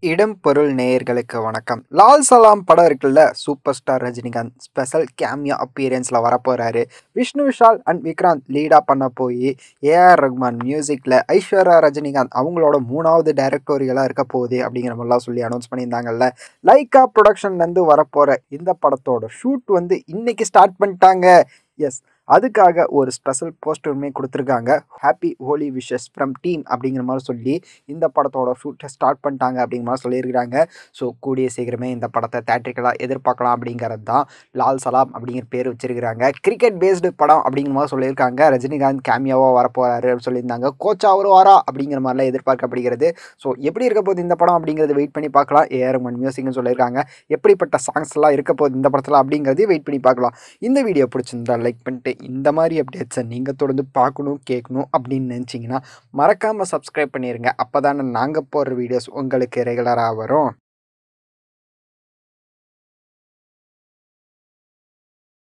இடம் பொருள் நேயர்களுக்கு வணக்கம் லால் சலாம் படம் இருக்குல்ல super star Rajinikanth special cameo அப்பியரன்ஸில் வரப்போகிறாரு விஷ்ணு விஷால் அண்ட் விக்ராந்த் லீடாக பண்ண போய் ஏஆர் ரஹ்மான் மியூசிக்கில் ஐஸ்வர்யா ரஜினிகாந்த் அவங்களோட மூணாவது டைரக்டோரியலாக இருக்க போகுது அப்படிங்கிற மாதிரிலாம் சொல்லி அனௌன்ஸ் பண்ணியிருந்தாங்கல்ல லைக்கா ப்ரொடக்ஷன்லேருந்து வரப்போகிற இந்த படத்தோட ஷூட் வந்து இன்னைக்கு ஸ்டார்ட் பண்ணிட்டாங்க எஸ் அதுக்காக ஒரு ஸ்பெஷல் போஸ்டருமே கொடுத்துருக்காங்க happy Holi wishes from team அப்படிங்கிற மாதிரி சொல்லி இந்த படத்தோட ஷூட்டை ஸ்டார்ட் பண்ணிட்டாங்க அப்படிங்கிற மாதிரி சொல்லியிருக்கிறாங்க ஸோ கூடிய சீக்கிரமே இந்த படத்தை தேட்ரிக்கலாக எதிர்பார்க்கலாம் அப்படிங்கிறது தான் லால் சலாம் அப்படிங்கிற பேர் வச்சிருக்கிறாங்க கிரிக்கெட் பேஸ்டு படம் அப்படிங்கிற மாதிரி சொல்லியிருக்காங்க ரஜினிகாந்த் கேமியாவாக வரப்போகிறாரு அப்படின்னு சொல்லியிருந்தாங்க கோச்சா அவர் வாரா அப்படிங்கிற மாதிரிலாம் எதிர்பார்க்கப்படுகிறது ஸோ எப்படி இருக்க போகுது இந்த படம் அப்படிங்கிறது வெயிட் பண்ணி பார்க்கலாம் ஏஆர் மன் மியூசிக்னு சொல்லியிருக்காங்க எப்படிப்பட்ட சாங்ஸ்லாம் இருக்க போகுது இந்த படத்தில் அப்படிங்கிறது வெயிட் பண்ணி பார்க்கலாம் இந்த வீடியோ பிடிச்சிருந்தா லைக் பண்ணிட்டு இந்த மாதிரி அப்டேட்ஸை நீங்கள் தொடர்ந்து பார்க்கணும் கேட்கணும் அப்படின்னு நினச்சிங்கன்னா மறக்காமல் சப்ஸ்கிரைப் பண்ணிடுங்க அப்போ தானே நாங்கள் போடுற வீடியோஸ் உங்களுக்கு ரெகுலராக வரும்